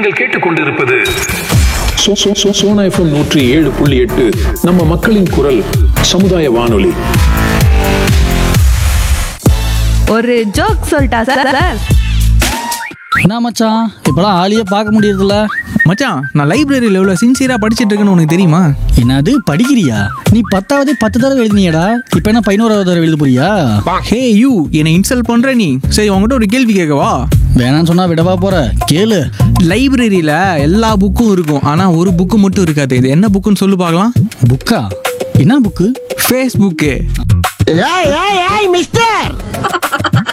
நீங்கள் கேட்டுக்கொண்டிருப்பது சோ சோ சோ சோனா எஃப்எம் நூற்றி ஏழு புள்ளி எட்டு நம்ம மக்களின் குரல் சமுதாய வானொலி ஒரு ஜோக் சொல்லிட்டா சார் சார் என்ன மச்சான் இப்போலாம் ஆளையே பார்க்க முடியறதில்ல மச்சான் நான் லைப்ரரியில் எவ்வளோ சின்சியராக படிச்சிட்டு இருக்கேன்னு உனக்கு தெரியுமா என்னது படிக்கிறியா நீ பத்தாவது பத்து தடவை எழுதினியடா இப்போ என்ன பதினோராவது தடவை எழுத போறியா ஹே யூ என்னை இன்சல்ட் பண்ற நீ சரி உங்ககிட்ட ஒரு கேள்வி கேட்கவா வேணான்னு சொன்னா விடவா போற கேளு லைப்ரரியில் எல்லா புக்கும் இருக்கும் ஆனால் ஒரு புக்கு மட்டும் இருக்காது இது என்ன புக்குன்னு சொல்லு பார்க்கலாம் புக்கா என்ன புக்கு ஃபேஸ்புக்கு ஏய் ஏய் ஏய் மிஸ்டர்